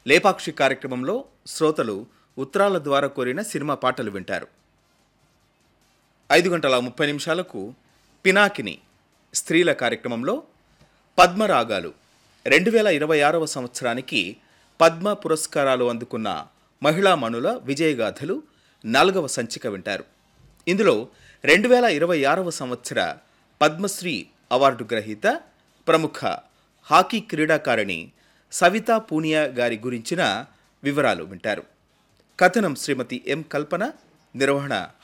లేపాక్షి కార్యక్రమంలో శ్రోతలు ఉత్తరాల ద్వారా కోరిన సినిమా పాటలు వింటారు ఐదు గంటల ముప్పై నిమిషాలకు పినాకిని స్త్రీల కార్యక్రమంలో పద్మరాగాలు రెండు వేల ఇరవై ఆరవ సంవత్సరానికి పద్మ పురస్కారాలు అందుకున్న మహిళా మణుల విజయగాథలు నాలుగవ సంచిక వింటారు ఇందులో రెండు వేల ఇరవై ఆరవ సంవత్సర పద్మశ్రీ అవార్డు గ్రహీత ప్రముఖ హాకీ క్రీడాకారిణి సవితా పూనియా గారి గురించిన వివరాలు వింటారు కథనం శ్రీమతి ఎం కల్పన నిర్వహణ